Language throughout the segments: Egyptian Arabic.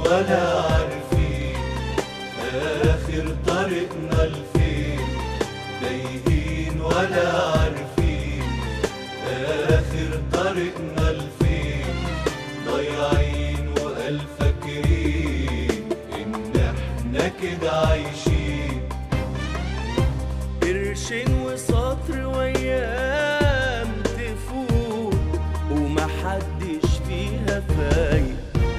ولا عارفين آخر طريقنا لفين تايهين ولا عارفين آخر طريقنا لفين ضايعين وقال فاكرين إن إحنا كده عايشين قرشين وسطر وايام تفوت ومحدش فيها فايق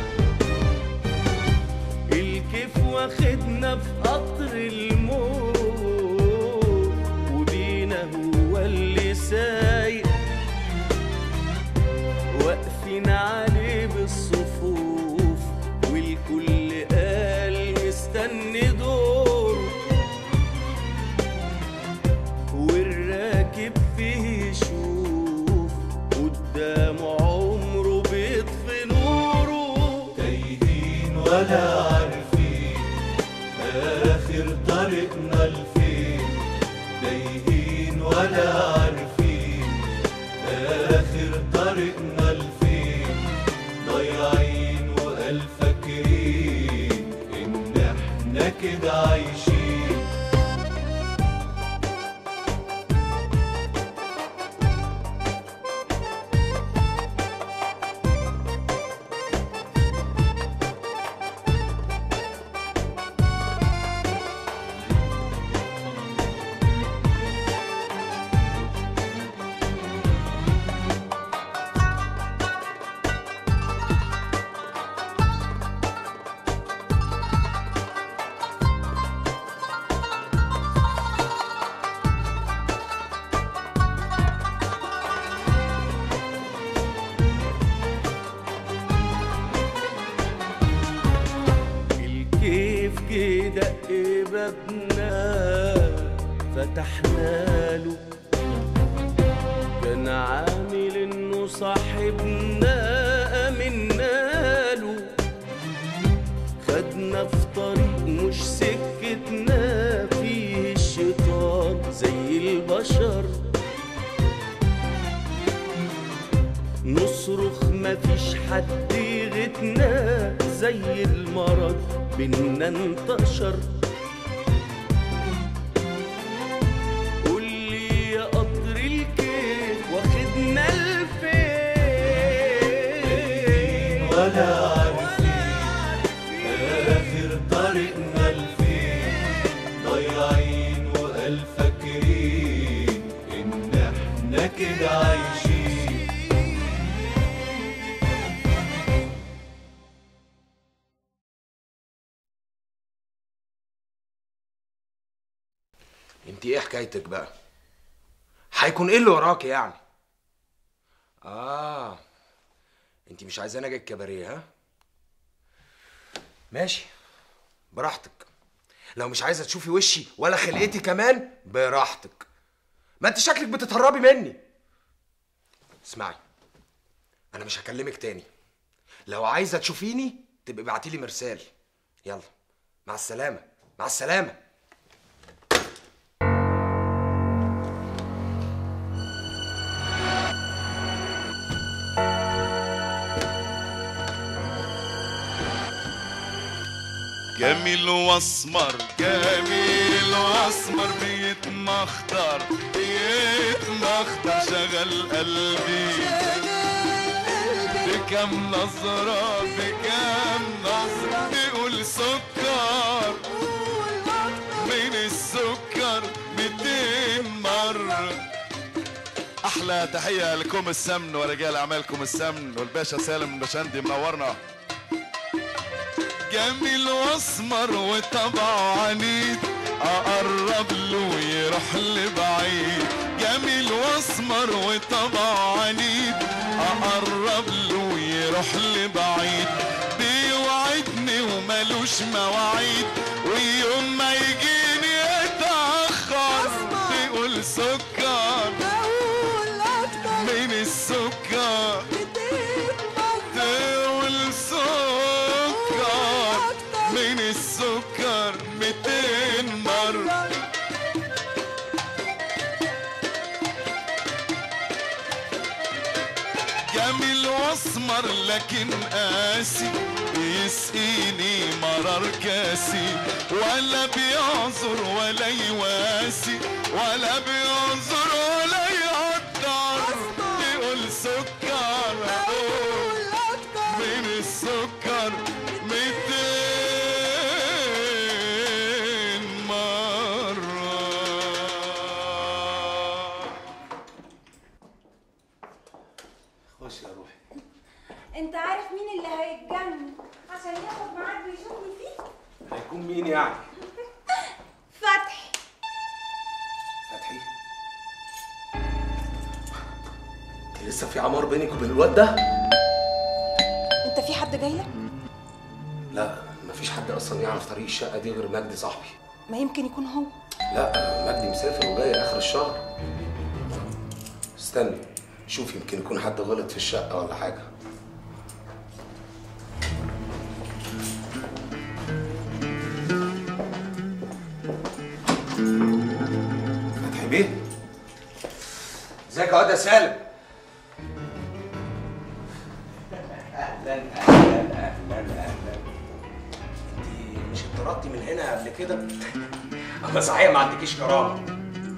الكيف واخدنا في قطر الموت وبينا هو اللي سايق واقفين عليه بالصفوف والكل قال مستني دوره والراكب فيه يشوف قدامه عمره بيطفي نوره تايهين ولا عارفين آخر طريقنا لفين تايهين ولا عارفين آخر طريقنا لفين ضايعين وقال فاكرين إن إحنا كده عايشين الكيف جه دق بابنا فتحنا له كان عامل انه صاحبنا امنا له خدنا في طريق مش سكتنا فيه الشيطان زي البشر نصرخ مفيش حد يغتنا زي المرض بينا انتشر قولي يا قطر الكيف واخدنا لفين ولا عارفين آخر طريقنا لفين ضايعين وقال فاكرين إن إحنا كده عايشين انت ايه حكايتك بقى هيكون ايه اللي وراك يعني اه انت مش عايزاني اجي الكباريه ها ماشي براحتك لو مش عايزه تشوفي وشي ولا خلقتي كمان براحتك ما انت شكلك بتتهربي مني اسمعي انا مش هكلمك تاني لو عايزه تشوفيني تبقي ابعتيلي مرسال يلا مع السلامه مع السلامه جميل واسمر جميل واسمر بيتمخضر بيتمخضر شغل قلبي بكم نظرة بكم نظرة بيقول سكر من السكر 200 مرة أحلى تحية لكم السمن ورجال أعمالكم السمن والباشا سالم بشندي منورنا جميل واسمر وطبعه عنيد اقرب له يروح لبعيد جميل واسمر وطبعه عنيد اقرب له يروح لبعيد بيوعدني وملوش مواعيد ويوم ما يجيني اتاخر بيقول سكر من السكر تقول سكر من السكر 200 مرة جميل واسمر لكن قاسي يسقيني مرار كاسي ولا بيعذر ولا يواسي ولا بيعذر ولا يقدر يقول سكر اقول من السكر ميتين مرة خش يا روحي انت عارف مين اللي هيتجنن عشان ياخد ميعاد ويشوفني فيه هيكون مين يعني فتحي فتحي لسه في عمار بينك وبين الواد ده انت في حد جاي لك لا مفيش حد اصلا يعرف طريق الشقه دي غير مجدي صاحبي ما يمكن يكون هو لا مجدي مسافر وجاي اخر الشهر استني شوف يمكن يكون حد غلط في الشقه ولا حاجه فتحي بيه ازيك يا واد يا سالم اهلا اهلا اهلا اهلا انت مش اتطردتي من هنا قبل كده اما صحيح ما عندكيش كرامه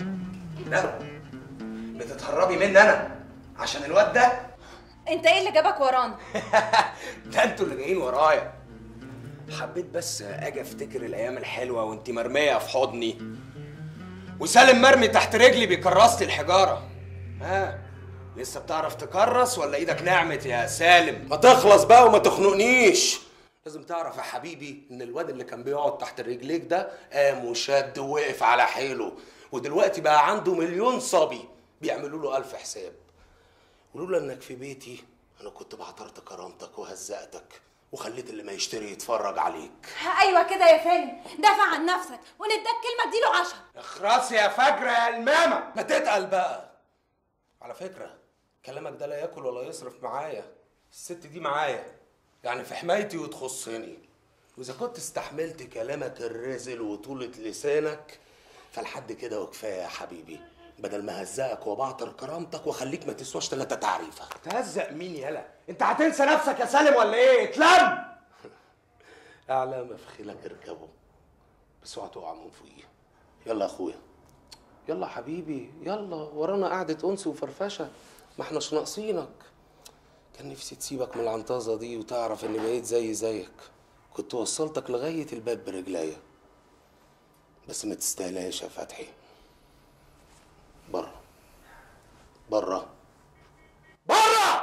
لا بتتهربي مني انا عشان الواد ده انت ايه اللي جابك ورانا ده انتوا اللي جايين ورايا حبيت بس اجي افتكر الايام الحلوه وانت مرميه في حضني وسالم مرمي تحت رجلي بيكرست الحجاره ها لسه بتعرف تكرس ولا ايدك نعمت يا سالم ما تخلص بقى وما تخنقنيش لازم تعرف يا حبيبي ان الواد اللي كان بيقعد تحت رجليك ده قام وشد ووقف على حيله ودلوقتي بقى عنده مليون صبي بيعملوا له الف حساب ولولا انك في بيتي انا كنت بعترت كرامتك وهزقتك وخليت اللي ما يشتري يتفرج عليك ايوه كده يا سالم دافع عن نفسك ونداك كلمه اديله عشرة اخرس يا فجرة يا المامة ما تتقل بقى على فكرة كلامك ده لا ياكل ولا يصرف معايا الست دي معايا يعني في حمايتي وتخصني واذا كنت استحملت كلامك الرزل وطولة لسانك فلحد كده وكفايه يا حبيبي بدل ما هزقك وبعطر كرامتك واخليك ما تسواش تلاتة تعريفه تهزق مين يالا انت هتنسى نفسك يا سالم ولا ايه اتلم اعلى مفخلك اركبه بس اوعى تقع من فوقيه يلا يا اخويا يلا يا حبيبي يلا ورانا قعدة أنس وفرفشة ما احناش ناقصينك كان نفسي تسيبك من العنطازة دي وتعرف إني بقيت زي زيك كنت وصلتك لغاية الباب برجليا بس ما تستاهلهاش يا فتحي بره بره بره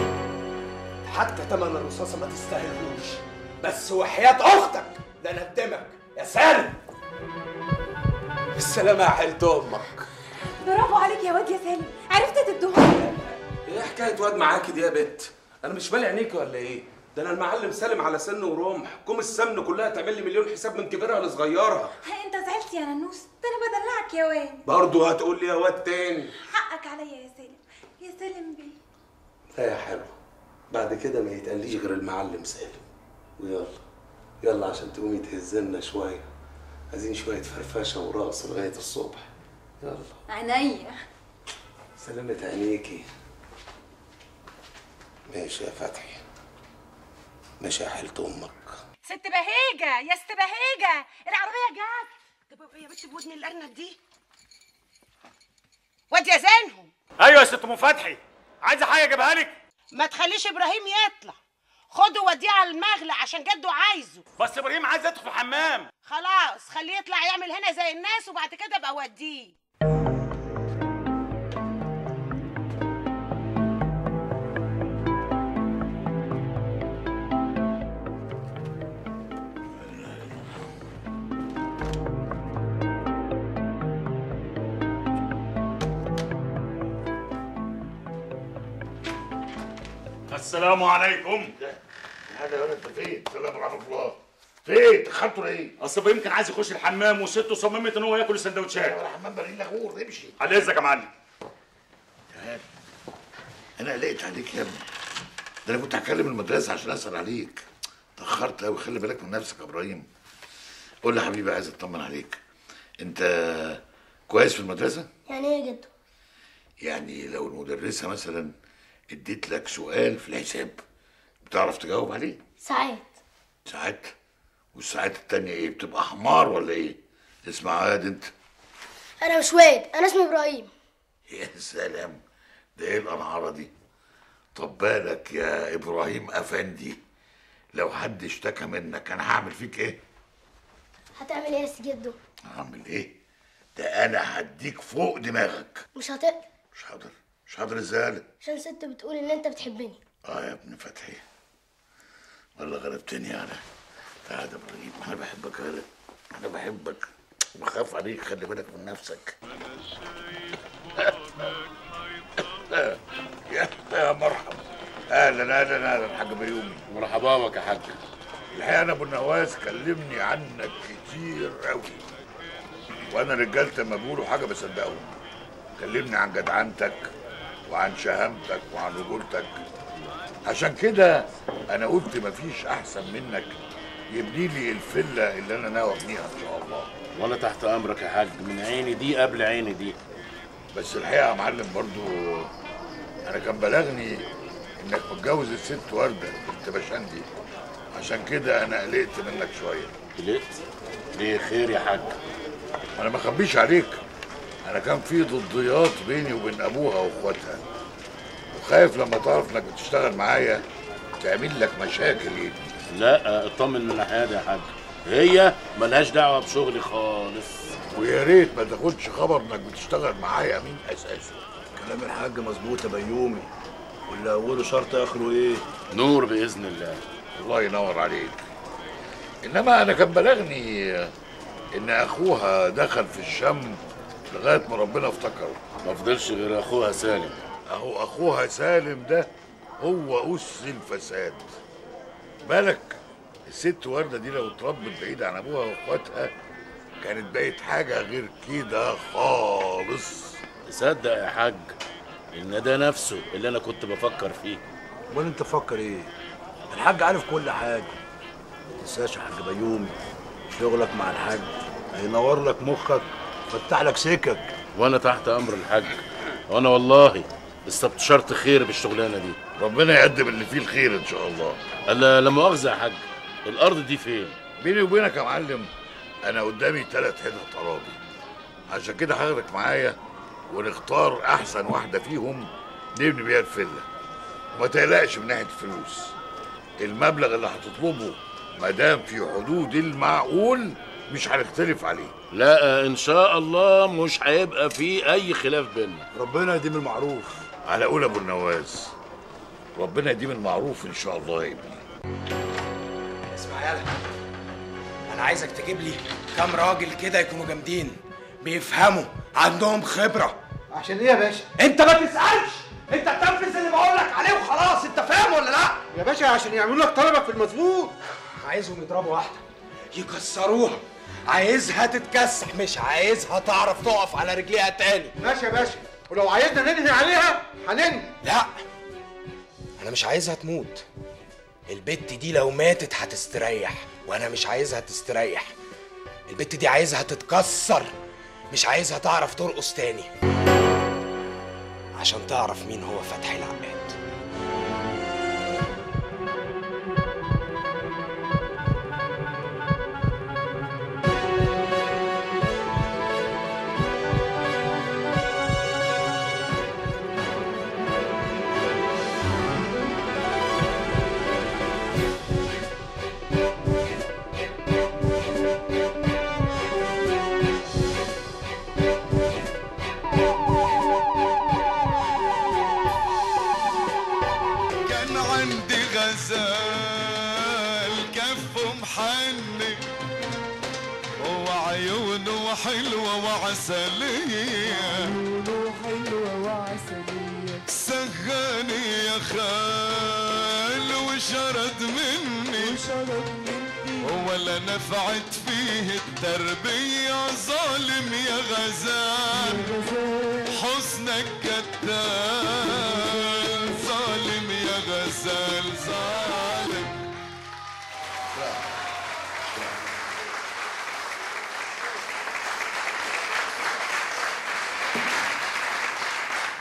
حتى تمن الرصاصة ما تستاهلهوش بس وحياة أختك ده ندمك يا سالم بالسلامة يا حيلة أمك برافو عليك يا واد يا سالم عرفت تدوها ايه حكايه واد معاكي دي يا بت انا مش مالي عينيكي ولا ايه ده انا المعلم سالم على سن ورمح كوم السمن كلها تعمل لي مليون حساب من كبيرها لصغيرها انت زعلت يا ننوس ده انا بدلعك يا واد برضه هتقول لي يا واد تاني حقك عليا يا سالم يا سالم بيه لا يا حلو بعد كده ما يتقاليش غير المعلم سالم ويلا يلا عشان تقومي تهزلنا شويه عايزين شويه فرفشه ورقص لغايه الصبح يلا عينيا سلامة عينيكي ماشي يا فتحي ماشي يا حيلة امك ست بهيجة يا ست بهيجة العربية جت طب يا بنت بودن الأرنب دي واد يا زينهم ايوه يا ست ام فتحي عايزه حاجه اجيبها لك ما تخليش إبراهيم يطلع خده وديه على المغلى عشان جده عايزه بس ابراهيم عايز يدخل الحمام خلاص خليه يطلع يعمل هنا زي الناس وبعد كده ابقى وديه السلام عليكم هذا يا ولد انت فين؟ سلام ورحمة الله. فين؟ تخنتوا ليه؟ اصل ابراهيم كان عايز يخش الحمام وسته صممت ان هو ياكل السندوتشات ولا حمام بريء لغور امشي. على اذنك يا معلم تعال. انا قلقت عليك يا ابني. ده انا كنت هكلم المدرسة عشان اسأل عليك. اتأخرت قوي خلي بالك من نفسك يا ابراهيم. قول لي يا حبيبي عايز اطمن عليك. انت كويس في المدرسة؟ يعني ايه يا جدو؟ يعني لو المدرسة مثلا اديت لك سؤال في الحساب بتعرف تجاوب عليه؟ ساعات ساعات والساعات التانية ايه بتبقى حمار ولا ايه اسمع عاد انت انا مش واد انا اسمي ابراهيم يا سلام ده ايه الانعاره دي طب بالك يا ابراهيم افندي لو حد اشتكى منك انا هعمل فيك ايه هتعمل ايه يا سي جدو هعمل ايه ده انا هديك فوق دماغك مش هتقدر مش حاضر مش حاضر ازاي عشان ست بتقول ان انت بتحبني اه يا ابن فتحي والله غلبتني يا انا تعال يا ابراهيم انا بحبك يا ولد. انا بحبك بخاف عليك خلي بالك من نفسك يا يا مرحبا اهلا اهلا اهلا حاج بيومي مرحبا بك يا حاج الحقيقه انا ابو النواس كلمني عنك كتير قوي وانا رجالتي لما بيقولوا حاجه بصدقهم كلمني عن جدعنتك وعن شهامتك وعن رجولتك عشان كده انا قلت مفيش احسن منك يبني لي الفيلا اللي انا ناوي ابنيها ان شاء الله وانا تحت امرك يا حاج من عيني دي قبل عيني دي بس الحقيقه يا معلم برضو انا كان بلغني انك متجوز الست ورده بنت بشندي عشان كده انا قلقت منك شويه قلقت ليه خير يا حاج انا ما اخبيش عليك انا كان في ضديات بيني وبين ابوها واخواتها وخايف لما تعرف انك بتشتغل معايا تعمل لك مشاكل يا ابني لا اطمن من الناحيه دي يا حاج هي ملهاش دعوه بشغلي خالص ويا ريت ما تاخدش خبر انك بتشتغل معايا من اساسه كلام الحاج مظبوط يا بيومي واللي اوله شرط اخره ايه نور باذن الله الله ينور عليك انما انا كان بلغني ان اخوها دخل في الشم لغايه ما ربنا افتكره ما فضلش غير اخوها سالم اهو اخوها سالم ده هو اس الفساد بالك الست ورده دي لو اتربت بعيد عن ابوها واخواتها كانت بقت حاجه غير كده خالص تصدق يا حاج ان ده نفسه اللي انا كنت بفكر فيه امال انت فكر ايه الحاج عارف كل حاجه ما تنساش يا حاج بيومي شغلك مع الحاج هينور لك مخك فتح لك سكك وانا تحت امر الحاج وانا والله استبشرت خير بالشغلانه دي ربنا يقدم اللي فيه الخير ان شاء الله الا لا مؤاخذه يا حاج الارض دي فين بيني وبينك يا معلم انا قدامي ثلاث حتت اراضي عشان كده هاخدك معايا ونختار احسن واحده فيهم نبني بيها الفيلا وما تقلقش من ناحيه الفلوس المبلغ اللي هتطلبه ما دام في حدود المعقول مش هنختلف عليه لا ان شاء الله مش هيبقى في اي خلاف بيننا ربنا يديم المعروف على قول ابو النواس ربنا يديم المعروف ان شاء الله يا ابني اسمع يالا انا عايزك تجيب لي كام راجل كده يكونوا جامدين بيفهموا عندهم خبره عشان ايه يا باشا؟ انت ما تسالش انت بتنفذ اللي بقول لك عليه وخلاص انت فاهم ولا لا يا باشا عشان يعملوا لك طلبك في المظبوط عايزهم يضربوا واحده يكسروها عايزها تتكسح مش عايزها تعرف تقف على رجليها تاني ماشي يا باشا ولو عايزنا ننهي عليها هننهي لا انا مش عايزها تموت البت دي لو ماتت هتستريح وانا مش عايزها تستريح البت دي عايزها تتكسر مش عايزها تعرف ترقص تاني عشان تعرف مين هو فتحي العقاد كان عندي غزال كفه محني وعيونه حلوة وعسلية سغاني يا خال وشرد مني ولا نفعت فيه التربية ظالم يا غزال حسنك كتاب ظالم يا غزال ظالم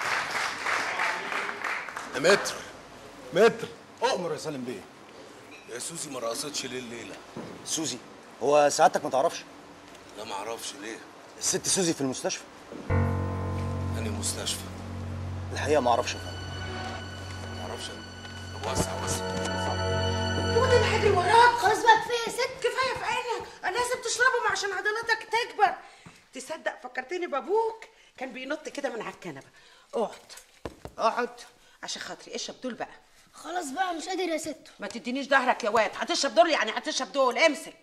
متر متر اؤمر يا سالم بيه يا سوزي ما رقصتش ليه الليله سوزي هو سعادتك ما تعرفش لا ما اعرفش ليه الست سوزي في المستشفى انهي مستشفى الحقيقه ما اعرفش يا فندم ما اعرفش طب وسع وسع هو ده اللي هجري وراك خلاص بقى كفايه يا ست كفايه في عينك انا لازم تشربهم عشان عضلاتك تكبر تصدق فكرتني بابوك كان بينط كده من على الكنبه اقعد اقعد عشان خاطري اشرب دول بقى خلاص بقى مش قادر يا ست ما تدينيش ظهرك يا واد هتشرب دول يعني هتشرب دول امسك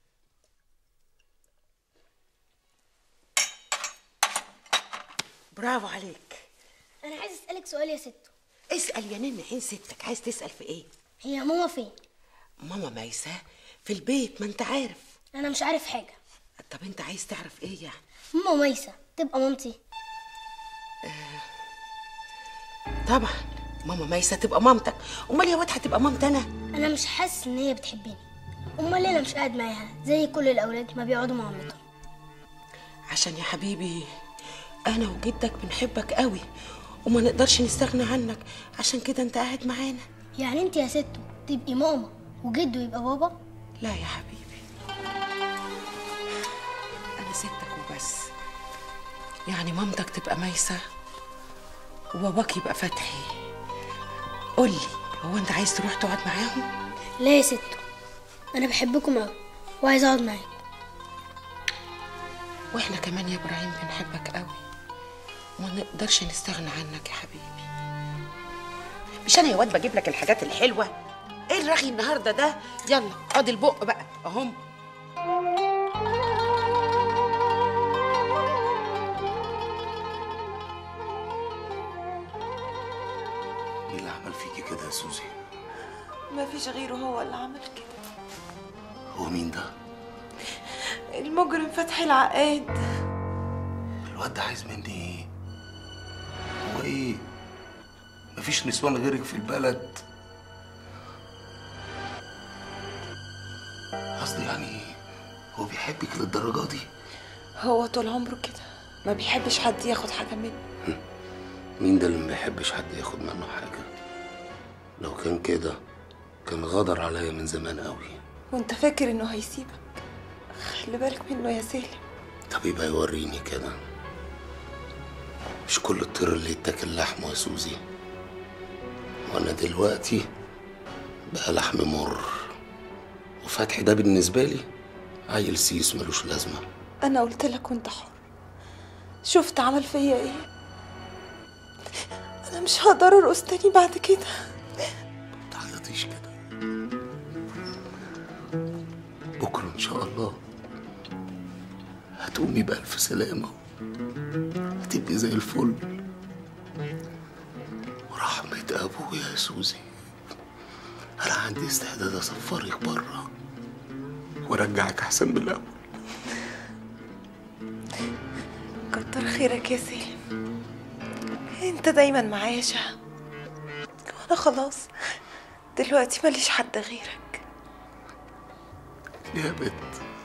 برافو عليك انا عايز اسالك سؤال يا ست اسال يا نن عين ستك عايز تسال في ايه هي ماما فين ماما ميسة في البيت ما انت عارف انا مش عارف حاجه طب انت عايز تعرف ايه يعني ماما ميسة تبقى مامتي طبعا ماما ميسة تبقى مامتك امال يا واد هتبقى مامتي انا انا مش حاسس ان هي بتحبني امال ليه انا مش قاعد معاها زي كل الاولاد ما بيقعدوا مع مامتهم عشان يا حبيبي انا وجدك بنحبك قوي وما نقدرش نستغنى عنك عشان كده انت قاعد معانا يعني انت يا ست تبقي ماما وجده يبقى بابا لا يا حبيبي انا ستك وبس يعني مامتك تبقى ميسة وباباك يبقى فتحي قولي هو انت عايز تروح تقعد معاهم لا يا ست انا بحبكم قوي وعايز اقعد معاكم واحنا كمان يا ابراهيم بنحبك قوي وما نقدرش نستغنى عنك يا حبيبي مش انا يا واد بجيب لك الحاجات الحلوه ايه الرغي النهارده ده يلا اقعد البق بقى اهم مين اللي عمل فيكي كده يا سوزي ما فيش غيره هو اللي عمل كده هو مين ده المجرم فتحي العقاد الواد ده عايز مني ايه هو ايه مفيش نسوان غيرك في البلد قصدي يعني هو بيحبك للدرجه دي هو طول عمره كده ما بيحبش حد ياخد حاجة منه مين ده اللي ما بيحبش حد ياخد منه حاجه لو كان كده كان غدر عليا من زمان قوي وانت فاكر انه هيسيبك خلي بالك منه يا سالم طب يبقى يوريني كده مش كل الطير اللي يتاكل لحمه يا سوزي وانا دلوقتي بقى لحم مر وفتحي ده بالنسبه لي عيل سيس ملوش لازمه انا قلت لك وانت حر شفت عمل فيا ايه انا مش هقدر ارقص تاني بعد كده تعيطيش كده بكره ان شاء الله هتقومي بألف سلامة هتبقي زي الفل ورحمة أبويا يا سوزي أنا عندي استعداد أسفرك بره وأرجعك أحسن من الأول كتر خيرك يا سالم انت دايما معايا شهى وانا خلاص دلوقتي ماليش حد غيرك يا بنت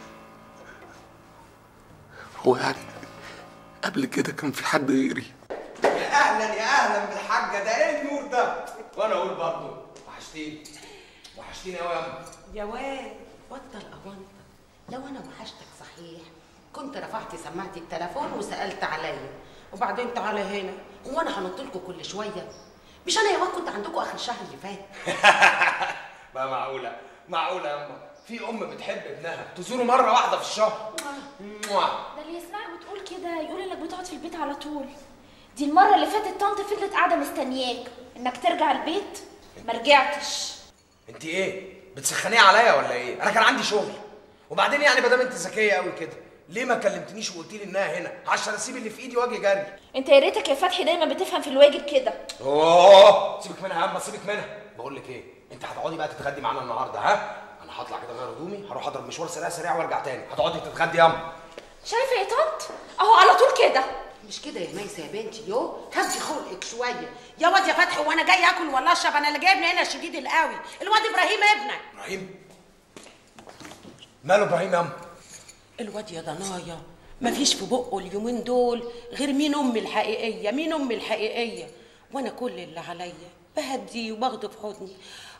هو يعني قبل كده كان في حد غيري يا اهلا يا اهلا بالحاجه ده ايه النور ده وانا اقول برضه وحشتيني وحشتيني قوي يا أم. يا واد بطل اونطه لو انا وحشتك صحيح كنت رفعت سماعه التليفون وسالت عليا وبعدين تعالى هنا وانا هنط لكم كل شويه مش انا يا واد كنت عندكم اخر الشهر اللي فات بقى معقوله معقوله يا اما في ام بتحب ابنها تزوره مره واحده في الشهر موا. ده اللي يسمعك بتقول كده يقول انك بتقعد في البيت على طول دي المرة اللي فاتت طنط فضلت قاعدة مستنياك انك ترجع البيت ما رجعتش انت ايه بتسخنيه عليا ولا ايه انا كان عندي شغل وبعدين يعني ما دام انت ذكيه قوي كده ليه ما كلمتنيش وقلت لي انها هنا عشان اسيب اللي في ايدي واجي جري انت يا ريتك يا فتحي دايما بتفهم في الواجب كده اوه سيبك منها يا اما سيبك منها بقول لك ايه انت هتقعدي بقى تتغدي معانا النهارده ها انا هطلع كده اغير هدومي هروح اضرب مشوار سريع سريع وارجع تاني هتقعدي تتغدي يا اما شايفة يا طنط اهو على طول كده مش كده يا ميسه يا بنتي يو هدي خلقك شويه يا واد يا فتحي وانا جاي اكل ولا اشرب انا اللي جايبني هنا شديد القوي الواد ابراهيم ابنك ابراهيم ماله ابراهيم يا اما الواد يا ضنايا مفيش في بقه اليومين دول غير مين امي الحقيقيه مين امي الحقيقيه وانا كل اللي عليا بهديه وباخده في حضني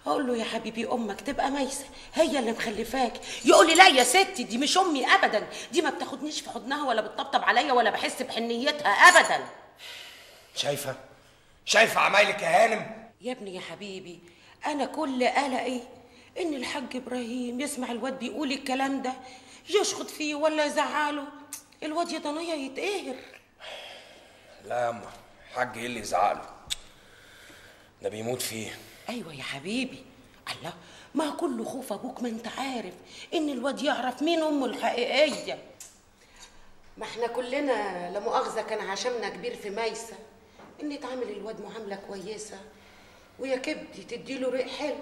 اقول له يا حبيبي امك تبقى ميسه هي اللي مخلفاك يقول لي لا يا ستي دي مش امي ابدا دي ما بتاخدنيش في حضنها ولا بتطبطب عليا ولا بحس بحنيتها ابدا شايفه شايفه عمايلك يا هانم يا ابني يا حبيبي انا كل قلقي ان الحاج ابراهيم يسمع الواد بيقول الكلام ده يشخط فيه ولا يزعله الواد يا ضنيه يتقهر لا يا اما حاج ايه اللي يزعله ده بيموت فيه ايوه يا حبيبي الله ما كله خوف ابوك ما انت عارف ان الواد يعرف مين امه الحقيقيه ما احنا كلنا لا مؤاخذه كان عشمنا كبير في ميسه ان تعامل الواد معامله كويسه ويا كبدي تديله ريق حلو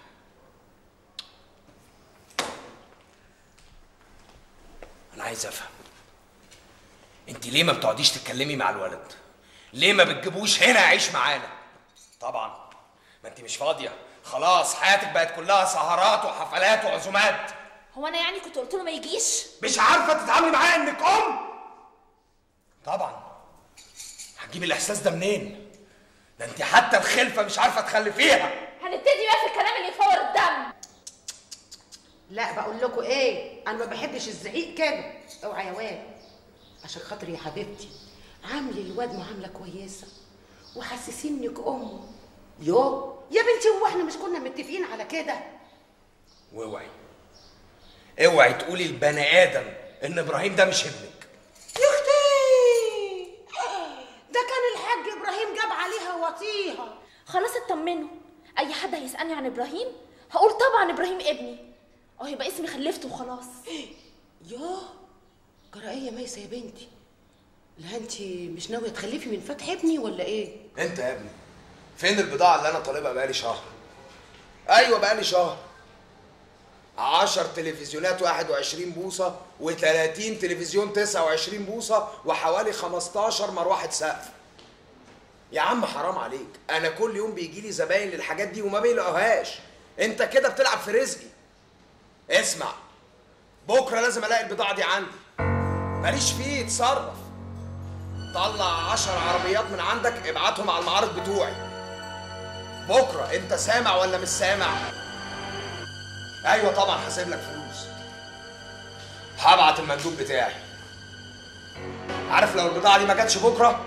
انا عايز افهم انت ليه ما بتقعديش تتكلمي مع الولد ليه ما بتجيبوش هنا يعيش معانا طبعا ما انت مش فاضيه خلاص حياتك بقت كلها سهرات وحفلات وعزومات هو انا يعني كنت قلت له ما يجيش مش عارفه تتعاملي معاه انك ام طبعا هتجيب الاحساس ده منين ده انت حتى الخلفه مش عارفه تخلفيها هنبتدي بقى في الكلام اللي يفور الدم لا بقول لكم ايه انا ما بحبش الزعيق كده اوعى يا واد عشان خاطري يا حبيبتي عاملي الواد معامله كويسه وحسسيني انك امه يو يا بنتي هو احنا مش كنا متفقين على كده واوعي اوعي تقولي البني ادم ان ابراهيم ده مش ابنك يا اختي ده كان الحاج ابراهيم جاب عليها وطيها خلاص اطمنوا اي حد هيسالني عن ابراهيم هقول طبعا ابراهيم ابني اه يبقى اسمي خلفته وخلاص ياه جرائيه ميسه يا بنتي لا انت مش ناويه تخلفي من فتح ابني ولا ايه انت يا ابني فين البضاعه اللي انا طالبها بقالي شهر ايوه بقالي شهر 10 تلفزيونات 21 بوصه و30 تلفزيون 29 بوصه وحوالي 15 مروحه سقف يا عم حرام عليك انا كل يوم بيجي لي زباين للحاجات دي وما بيلاقوهاش انت كده بتلعب في رزقي اسمع بكره لازم الاقي البضاعه دي عندي ماليش فيه اتصرف طلع 10 عربيات من عندك ابعتهم على المعارض بتوعي بكره انت سامع ولا مش سامع ايوه طبعا هسيب لك فلوس هبعت المندوب بتاعي عارف لو البضاعه دي ما جاتش بكره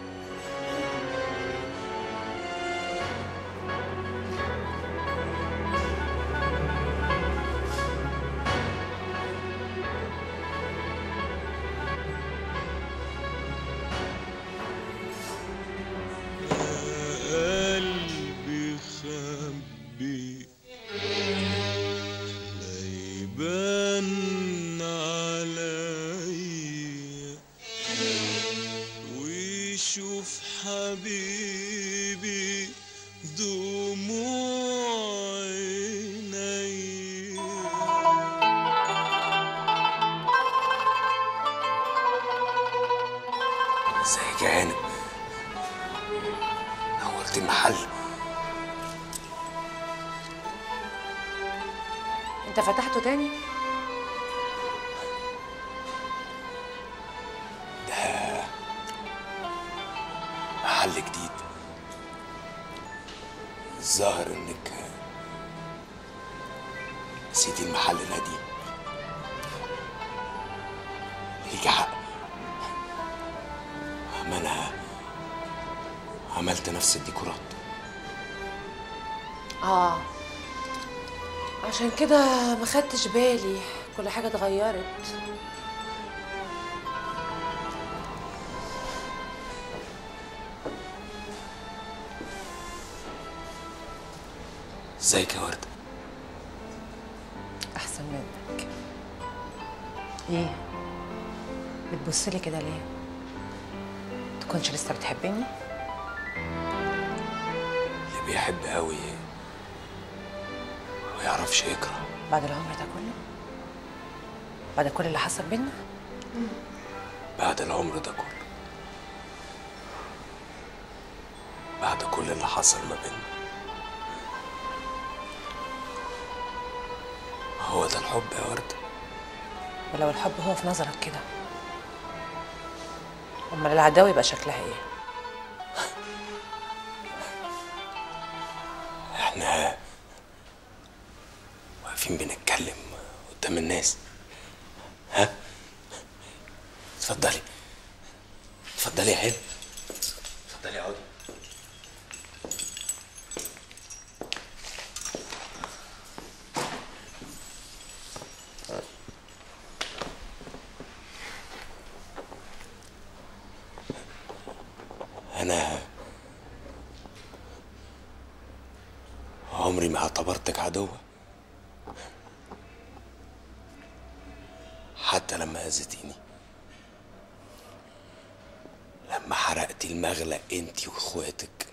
قلبي خبي لا يبان عليا ويشوف حبيبي دموع عينيا ازيك يا هانم نورت المحل انت فتحته تاني محل جديد الظاهر انك نسيتي المحل القديم ليكي حق ما انا عملت نفس الديكورات اه عشان كده ما خدتش بالي كل حاجه اتغيرت ازيك يا ورده احسن منك ايه بتبصلي كده ليه تكونش لسه بتحبني اللي بيحب قوي ما يعرفش يكره بعد العمر ده كله بعد كل اللي حصل بينا بعد العمر ده كله بعد كل اللي حصل ما بيننا هو ده الحب يا وردة ولو الحب هو في نظرك كده امال العداوه يبقى شكلها ايه احنا واقفين بنتكلم قدام الناس ها اتفضلي اتفضلي يا هند اتفضلي اقعدي انا عمري ما اعتبرتك عدوة حتى لما اذيتيني لما حرقتي المغلق انتي واخواتك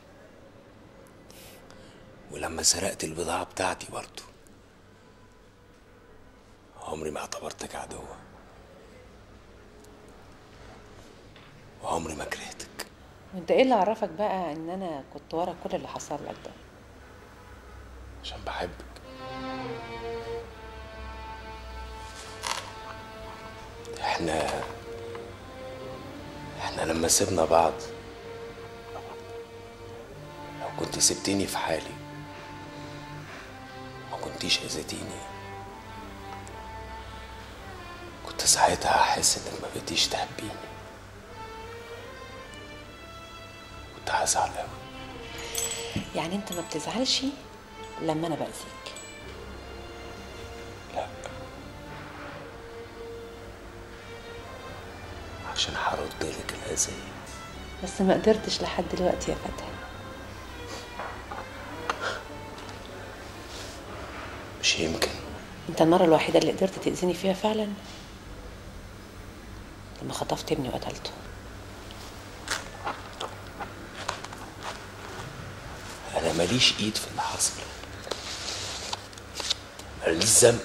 ولما سرقت البضاعة بتاعتي برضو عمري ما اعتبرتك عدوة وعمري ما كرهتك وانت ايه اللي عرفك بقى ان انا كنت ورا كل اللي حصل لك ده عشان بحبك احنا احنا لما سيبنا بعض لو كنت سبتني في حالي ما كنتيش اذيتيني كنت ساعتها هحس انك ما بقيتيش تحبيني كنت هزعل قوي يعني انت ما بتزعلش لما انا باذيك عشان هرد لك الاذيه بس ما قدرتش لحد دلوقتي يا فتحي مش يمكن انت المره الوحيده اللي قدرت تاذيني فيها فعلا لما خطفت ابني وقتلته انا ماليش ايد في اللي حصل ماليش ذنب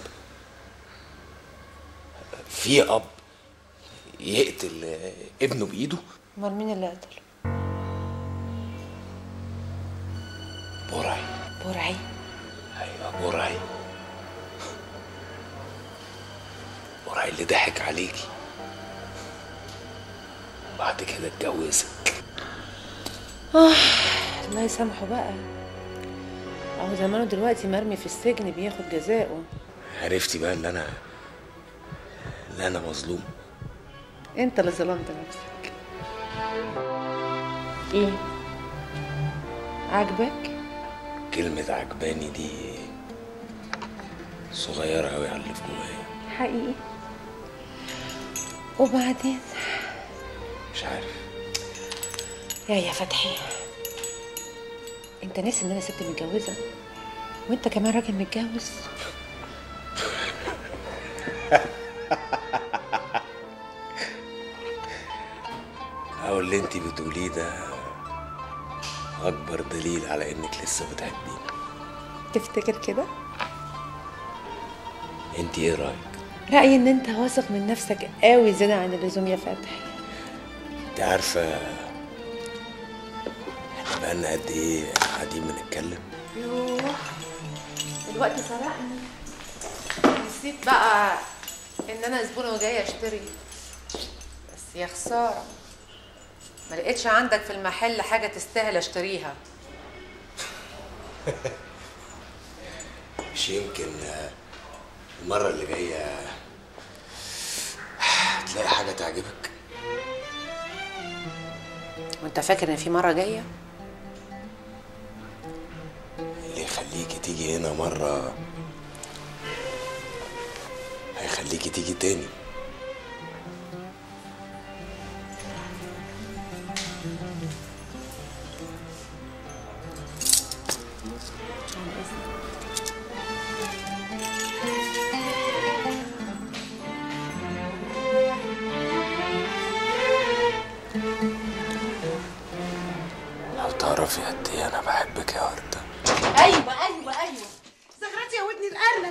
في اب يقتل ابنه بايده امال مين اللي قتله برعي برعي ايوه برعي برعي اللي ضحك عليكي وبعد كده اتجوزك آه الله يسامحه بقى اهو زمانه دلوقتي مرمي في السجن بياخد جزاءه عرفتي بقى اللي انا اللي انا مظلوم انت اللي ظلمت نفسك ايه عاجبك كلمة عجباني دي صغيرة أوي على اللي في جوايا حقيقي وبعدين مش عارف يا يا فتحي انت ناسي ان انا ست متجوزه وانت كمان راجل متجوز أو اللي انتي بتقوليه ده أكبر دليل على إنك لسه بتحبيني تفتكر كده انتي إيه رأيك؟ رايي ان انت واثق من نفسك قوي زياده عن اللزوم يا فتحي انت عارفة احنا بقالنا قد إيه قاعدين بنتكلم؟ يوه الوقت سرقني نسيت بقى ان انا زبونه وجايه اشتري بس يا خساره ما لقيتش عندك في المحل حاجه تستاهل اشتريها مش يمكن آه، المرة اللي جاية تلاقي حاجة تعجبك وانت فاكر ان في مره جايه اللي يخليكي تيجي هنا مرة هيخليكي تيجي تاني لو تعرفي قد ايه انا بحبك يا وردة ايوه ايوه ايوه زغرتي يا ودني الارنب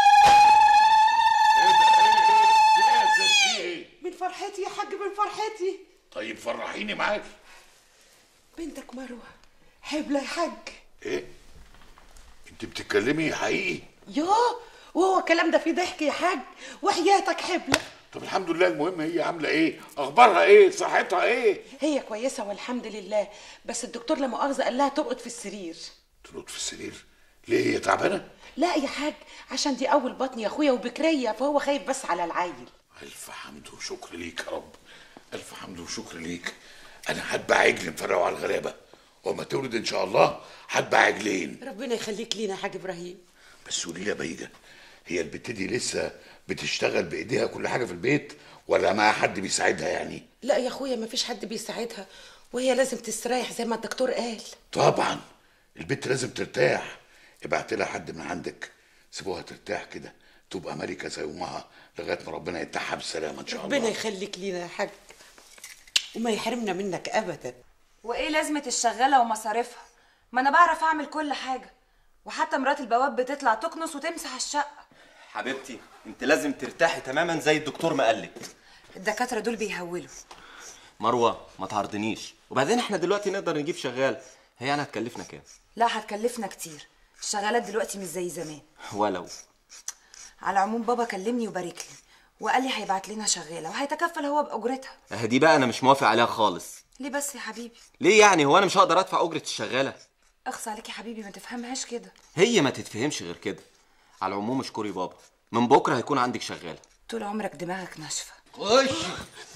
من فرحتي يا حاج من فرحتي طيب فرحيني معاكي بنتك مروه حبلة يا حاج ايه انت بتتكلمي حقيقي يوه وهو الكلام ده فيه ضحك يا حاج وحياتك حبلة طب الحمد لله المهم هي عامله ايه اخبارها ايه صحتها ايه هي كويسة والحمد لله بس الدكتور لا مؤاخذة قال لها ترقد في السرير تنط في السرير ليه هي تعبانه لا يا حاج عشان دي اول بطن يا اخويا وبكريه فهو خايف بس على العيل الف حمد وشكر ليك يا رب الف حمد وشكر ليك انا هتبع عجل مفرقه على الغلابه وما تولد ان شاء الله هتبع عجلين ربنا يخليك لينا يا حاج ابراهيم بس قولي لي يا بيجه هي البت دي لسه بتشتغل بايديها كل حاجه في البيت ولا مع حد بيساعدها يعني لا يا اخويا مفيش حد بيساعدها وهي لازم تستريح زي ما الدكتور قال طبعا البت لازم ترتاح ابعت لها حد من عندك سيبوها ترتاح كده تبقى ملكه زي امها لغايه ما ربنا يتاحها بالسلامه ان شاء الله ربنا يخليك لينا يا حاج وما يحرمنا منك ابدا وايه لازمه الشغاله ومصاريفها ما انا بعرف اعمل كل حاجه وحتى مرات البواب بتطلع تكنس وتمسح الشقه حبيبتي انت لازم ترتاحي تماما زي الدكتور ما قالك الدكاتره دول بيهولوا مروه ما تعرضنيش وبعدين احنا دلوقتي نقدر نجيب شغال هي يعني هتكلفنا كام لا هتكلفنا كتير الشغالات دلوقتي مش زي زمان ولو على العموم بابا كلمني وبارك لي وقال لي هيبعت لنا شغاله وهيتكفل هو باجرتها اه دي بقى انا مش موافق عليها خالص ليه بس يا حبيبي ليه يعني هو انا مش هقدر ادفع اجره الشغاله اخص عليك يا حبيبي ما تفهمهاش كده هي ما تتفهمش غير كده على العموم اشكري بابا من بكره هيكون عندك شغاله طول عمرك دماغك ناشفه خش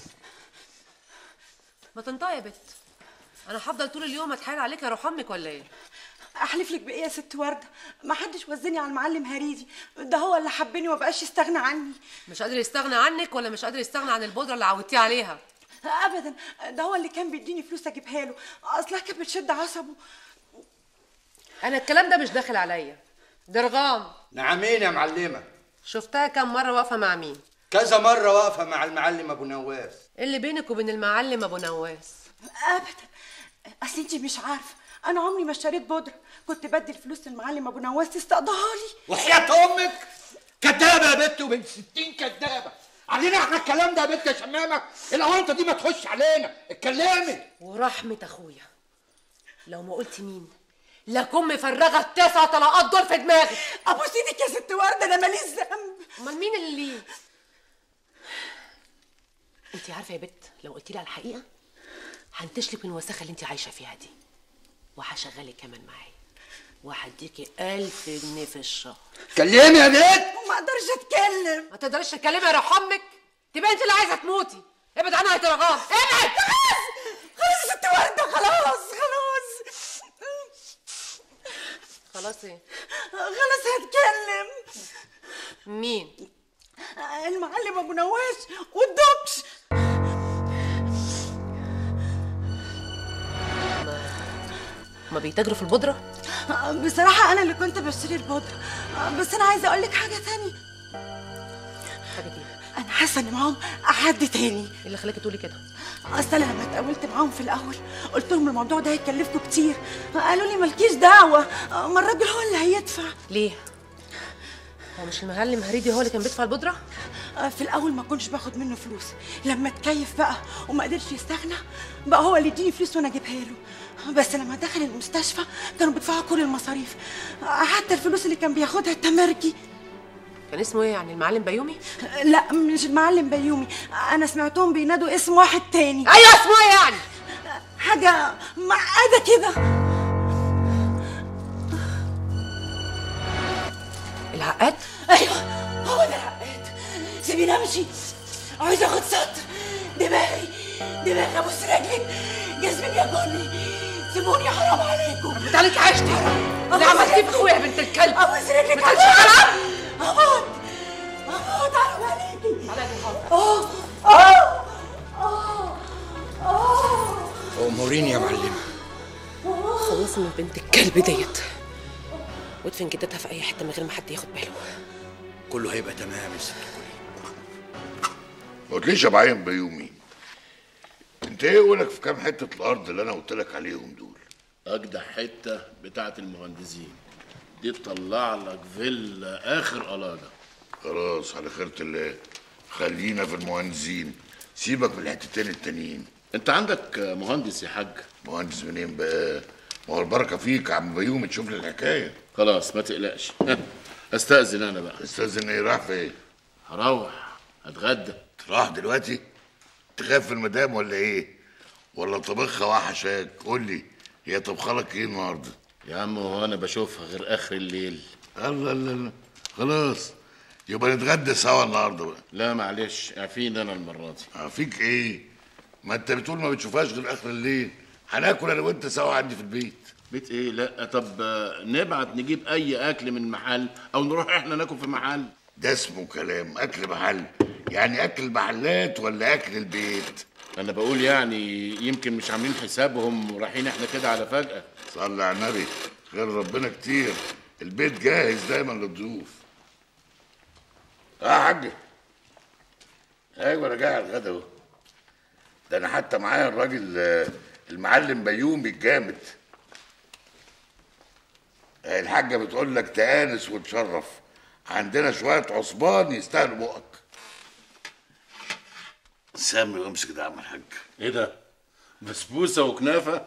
ما تنطقي يا بت انا هفضل طول اليوم اتحايل عليك اروح امك ولا ايه احلف لك بايه يا ست ورده ما حدش وزني على المعلم هريدي ده هو اللي حبني ومبقاش يستغنى عني مش قادر يستغنى عنك ولا مش قادر يستغنى عن البودره اللي عودتيه عليها ابدا ده هو اللي كان بيديني فلوس اجيبها له اصلها كانت بتشد عصبه انا الكلام ده مش داخل عليا درغام نعمين يا معلمة شفتها كم مره واقفه مع مين كذا مرة واقفة مع المعلم أبو نواس إيه اللي بينك وبين المعلم ابو نواس ابدا اصل انت مش عارفه انا عمري ما اشتريت بودره كنت بدي الفلوس للمعلم ابو نواس تستقضاها لي وحياة أمك كدابة يا بت وبنت ستين كدابة علينا احنا الكلام ده يا بنت يا شمامة الأونطة دي ما تخش علينا اتكلمي ورحمه اخويا لو ما قلت مين لكم مفرغه التسع طلقات دول في دماغي ابوس ايدك يا ست ورده انا ماليش ذنب امال مين اللي ليه انت عارفه يا بت لو قلت لي على الحقيقه هنتشلك من الوساخه اللي انت عايشه فيها دي وهشغلك كمان معايا وهديكي ألف جنيه في الشهر اتكلمي يا بنت ما اقدرش اتكلم ما تقدريش تتكلمي يا روح امك تبقى انت اللي عايزه تموتي ابعد عنها يا ترغام ابعد خلاص يا ست ورده خلاص خلاص خلاص ايه خلاص هتكلم مين المعلم ابو نواس والدكش ما بيتاجروا في البودره بصراحه انا اللي كنت بشتري البودره بس انا عايزه اقول لك حاجه تانية حاجه ايه انا حاسه ان معاهم حد تاني ايه اللي خلاكي تقولي كده اصل انا لما اتقابلت معاهم في الاول قلت لهم الموضوع ده هيكلفكم كتير قالوا لي مالكيش دعوه ما الراجل هو اللي هيدفع ليه هو مش المعلم هريدي هو اللي كان بيدفع البودره في الاول ما كنتش باخد منه فلوس لما اتكيف بقى وما قدرش يستغنى بقى هو اللي يديني فلوس وانا اجيبها له بس لما دخل المستشفى كانوا بيدفعوا كل المصاريف حتى الفلوس اللي كان بياخدها التمرجي كان اسمه ايه يعني المعلم بيومي لا مش المعلم بيومي انا سمعتهم بينادوا اسم واحد تاني ايوه اسمه ايه يعني حاجه معقده كده العقاد ايوه هو ده العقاد سيبيني امشي عايزه اخد سطر دماغي دماغي ابوس رجلك جسمي بياكلني سيبوني حرام عليكم بتعليك عشتي اللي عملتيه في اخويا بنت الكلب ابوس رجلك ما تقولش حرام اموت اموت حرام عليكي تعالى يا حاضر اه اه اه اه أموريني يا معلمة خلصي من بنت الكلب ديت وادفن جدتها في اي حته من غير ما حد ياخد باله كله هيبقى تمام يا ست كلي ما قلتليش يا بعين بيومي انت ايه قولك في كام حته الارض اللي انا قلت لك عليهم دول اجدع حته بتاعه المهندسين دي تطلع لك فيلا اخر قلاجه خلاص على خيرة الله خلينا في المهندسين سيبك من الحتتين التانيين انت عندك مهندس يا حاج مهندس منين بقى ما هو البركه فيك يا عم بيومي تشوف لي الحكايه خلاص ما تقلقش استاذن انا بقى استاذن ايه راح فين هروح اتغدى راح دلوقتي تخاف في المدام ولا ايه ولا طبخها وحشاك قول لي هي طبخه لك ايه النهارده يا عم هو انا بشوفها غير اخر الليل الله الله الله خلاص يبقى نتغدى سوا النهارده بقى لا معلش اعفيني انا المره دي عفيك ايه ما انت بتقول ما بتشوفهاش غير اخر الليل هناكل انا وانت سوا عندي في البيت بيت ايه لا طب آه، نبعت نجيب اي اكل من محل او نروح احنا ناكل في محل ده اسمه كلام اكل محل يعني اكل المحلات ولا اكل البيت انا بقول يعني يمكن مش عاملين حسابهم ورايحين احنا كده على فجأة صلي على النبي خير ربنا كتير البيت جاهز دايما للضيوف اه يا حاج ايوه انا جاي على الغدا اهو ده انا حتى معايا الراجل آه، المعلم بيومي الجامد آه، الحاجه بتقول لك تآنس وتشرف عندنا شويه عصبان يستاهلوا بقك سامي وامسك ده يا عم الحاج ايه ده بسبوسه وكنافه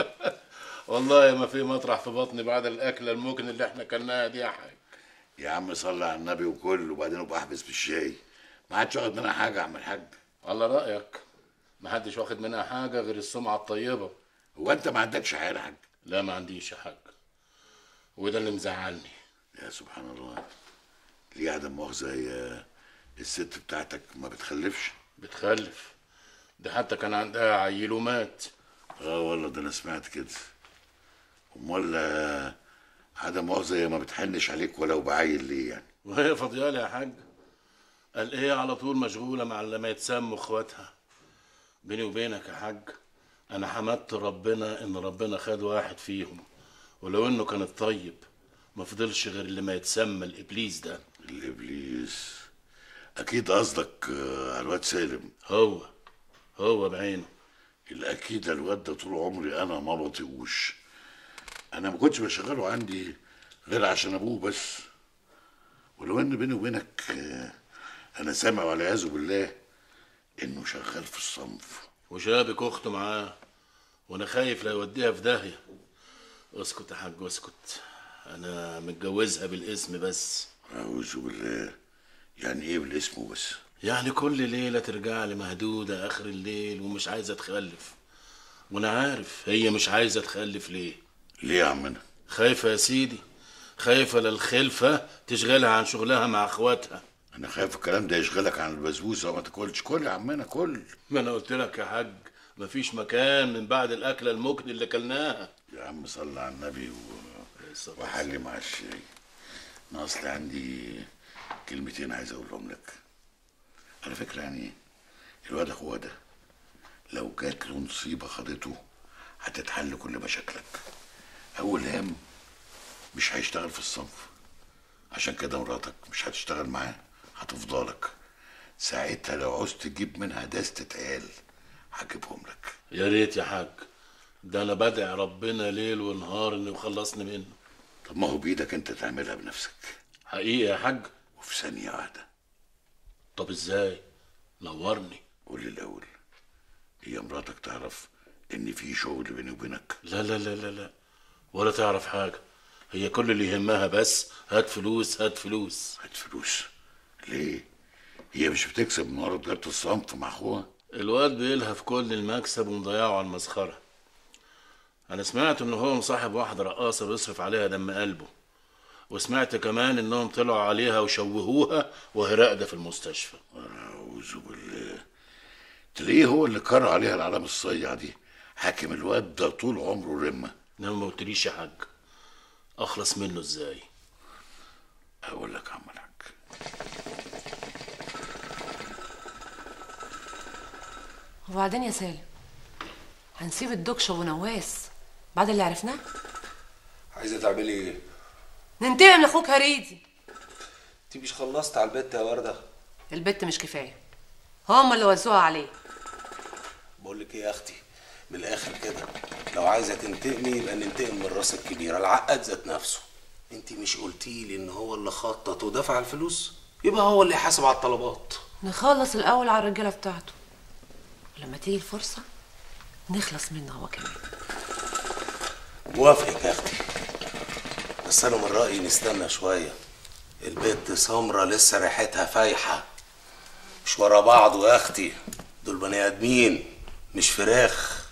والله ما في مطرح في بطني بعد الاكله الممكن اللي احنا كلناها دي يا حاج يا عم صلي على النبي وكل وبعدين ابقى احبس في الشاي ما عادش واخد منها حاجه يا عم الحاج على رايك ما حدش واخد منها حاجه غير السمعه الطيبه هو انت ما عندكش حاجه يا حاج لا ما عنديش يا حاج وده اللي مزعلني يا سبحان الله ليه عدم مؤاخذه هي الست بتاعتك ما بتخلفش بتخلف ده حتى كان عندها عيل ومات اه والله ده انا سمعت كده امال آه، عدم مؤاخذه هي ما بتحنش عليك ولو بعيل ليه يعني وهي فاضيالي يا حاج قال ايه على طول مشغوله مع لما يتسموا اخواتها بيني وبينك يا حاج انا حمدت ربنا ان ربنا خد واحد فيهم ولو انه كان الطيب ما فضلش غير اللي ما يتسمى الابليس ده الابليس اكيد قصدك آه، على الواد سالم هو هو بعينه الاكيد الواد ده طول عمري انا ما بطيقوش انا ما كنتش بشغله عندي غير عشان ابوه بس ولو ان بيني وبينك آه، انا سامع والعياذ بالله انه شغال في الصنف وشابك اخته معاه وانا خايف لا يوديها في داهيه اسكت يا حاج اسكت انا متجوزها بالاسم بس اعوذ بالله يعني ايه بالاسم بس يعني كل ليله ترجع لي مهدوده اخر الليل ومش عايزه تخلف وانا عارف هي مش عايزه تخلف ليه ليه يا عمنا خايفه يا سيدي خايفه للخلفه تشغلها عن شغلها مع اخواتها انا خايف الكلام ده يشغلك عن البسبوسه وما تاكلش كل يا عمنا كل ما انا قلت لك يا حاج مفيش مكان من بعد الاكله المكن اللي كلناها يا عم صل على النبي و... وحلي مع الشاي انا اصلي عندي كلمتين عايز اقولهم لك على فكره يعني الواد اخوه ده لو جات له نصيبه خدته هتتحل كل مشاكلك اول هام مش هيشتغل في الصنف عشان كده مراتك مش هتشتغل معاه هتفضلك ساعتها لو عوزت تجيب منها دستة عيال هجيبهم لك يا ريت يا حاج ده انا بدعي ربنا ليل ونهار انه يخلصني منه طب ما هو بايدك انت تعملها بنفسك حقيقي يا حاج وفي ثانيه واحده طب ازاي نورني قول لي الاول هي مراتك تعرف ان في شغل بيني وبينك لا لا لا لا لا ولا تعرف حاجه هي كل اللي يهمها بس هات فلوس هات فلوس هات فلوس ليه هي مش بتكسب من ورا تجاره الصنف مع اخوها الواد بيلهى في كل المكسب ومضيعه على المسخره انا سمعت ان هو مصاحب واحده رقاصه بيصرف عليها دم قلبه وسمعت كمان انهم طلعوا عليها وشوهوها وهي راقده في المستشفى اعوذ بالله تلاقيه هو اللي كر عليها العلامه الصيع دي حاكم الواد ده طول عمره رمه انما ما قلتليش يا حاج اخلص منه ازاي اقول لك يا عم الحاج وبعدين يا سالم هنسيب الدكشة ونواس بعد اللي عرفناه عايزه تعملي ايه؟ ننتقم لاخوك هريدي انت مش خلصت على البت يا ورده؟ البت مش كفايه هم اللي وزوها عليه بقول لك ايه يا اختي من الاخر كده لو عايزه تنتقمي يبقى ننتقم من الراس الكبيره العقد ذات نفسه انت مش قلتي لي ان هو اللي خطط ودفع الفلوس يبقى هو اللي يحاسب على الطلبات نخلص الاول على الرجاله بتاعته ولما تيجي الفرصه نخلص منه هو كمان موافقك يا اختي بس انا من رايي نستنى شويه البت سمرة لسه ريحتها فايحه مش ورا بعض يا اختي دول بني ادمين مش فراخ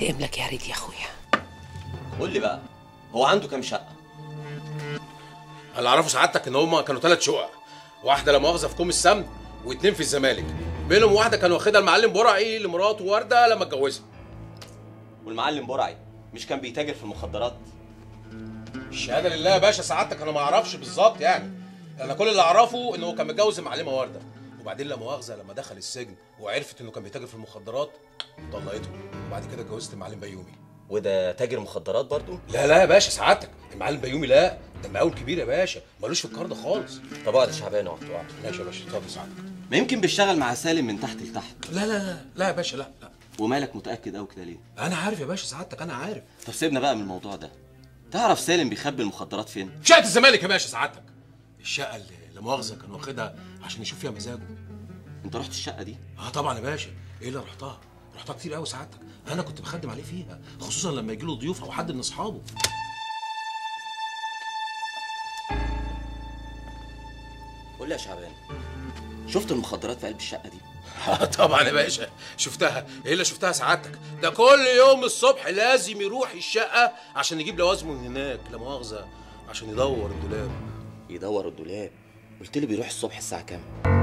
ينتقم لك يا ريت يا اخويا قول لي بقى هو عنده كام شقه اللي اعرفه سعادتك ان هم كانوا ثلاث شقق واحده لا مؤاخذه في كوم السمن واثنين في الزمالك منهم واحده كان واخدها المعلم برعي لمراته ورده لما اتجوزها والمعلم برعي مش كان بيتاجر في المخدرات الشهاده لله يا باشا سعادتك انا ما اعرفش بالظبط يعني انا كل اللي اعرفه انه كان متجوز المعلمه ورده وبعدين لا مؤاخذه لما دخل السجن وعرفت انه كان بيتاجر في المخدرات طلقته وبعد كده اتجوزت المعلم بيومي وده تاجر مخدرات برضو لا لا يا باشا سعادتك المعلم بيومي لا ده مقاول كبير يا باشا ملوش في الكار ده خالص طب اقعد يا شعبان اقعد اقعد ماشي يا باشا اتفضل سعادتك ما يمكن بيشتغل مع سالم من تحت لتحت لا لا لا لا يا باشا لا لا ومالك متاكد قوي كده ليه انا عارف يا باشا سعادتك انا عارف طب سيبنا بقى من الموضوع ده تعرف سالم بيخبي المخدرات فين شقه الزمالك يا باشا سعادتك الشقه اللي لا مؤاخذه كان واخدها عشان يشوف فيها مزاجه انت رحت الشقه دي اه طبعا يا باشا ايه اللي رحتها رحتها كتير قوي سعادتك انا كنت بخدم عليه فيها خصوصا لما يجي له ضيوف او حد من اصحابه قول لي يا شعبان شفت المخدرات في قلب الشقه دي آه طبعا يا باشا شفتها ايه اللي شفتها سعادتك ده كل يوم الصبح لازم يروح الشقه عشان يجيب لوازمه من هناك لا مؤاخذه عشان يدور الدولاب يدور الدولاب قلت لي بيروح الصبح الساعه كام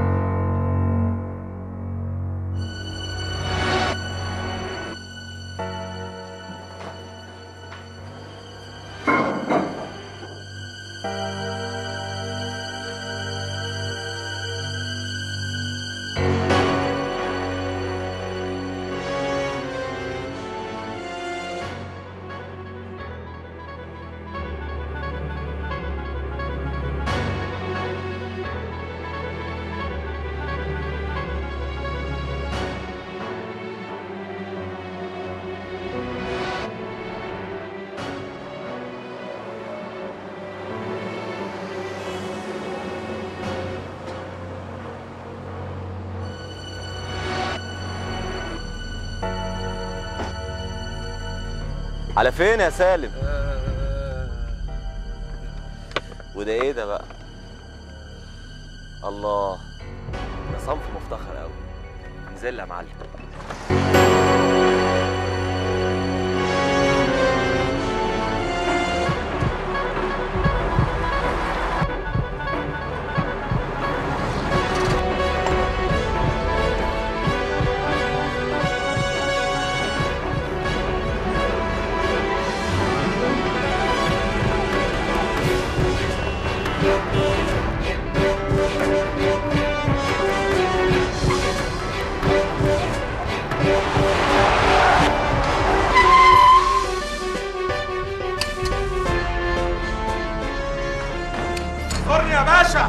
على فين يا سالم وده ايه ده بقى الله ده صنف مفتخر قوي انزل يا معلم فرن يا باشا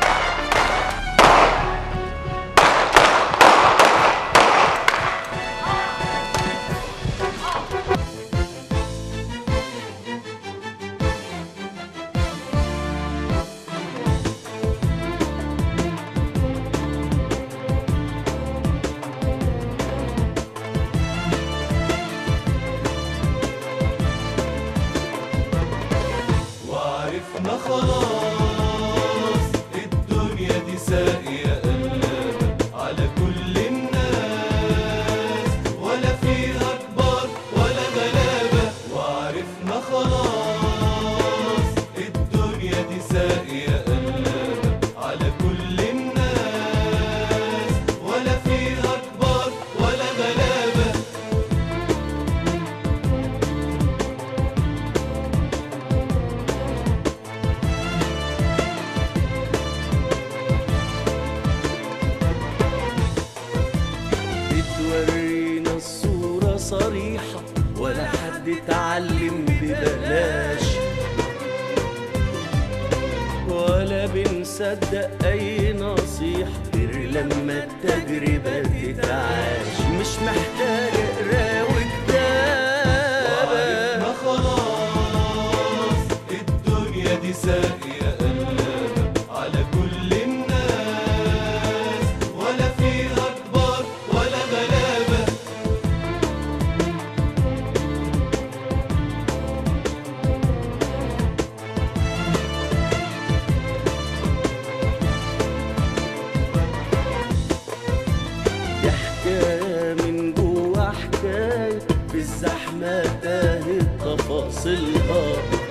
وعرفنا خلاص الدنيا دي ساقية قلابة على كل الناس ولا فيها كبار ولا غلابة وعرفنا خلاص الدنيا دي ساقية قلابة على كل الناس ولا فيها كبار ولا غلابة بتورينا الصورة صريحة ولا حد اتعلم ببلاش ولا بنصدق أي نصيحة غير لما التجربة تتعاش مش محتاجة قراوة كتابة وعرفنا خلاص الدنيا دي ساقية قلابة على كل الناس ولا فيها كبار ولا غلابة دي حكاية من جوا حكاية في الزحمة شاهد تفاصيلها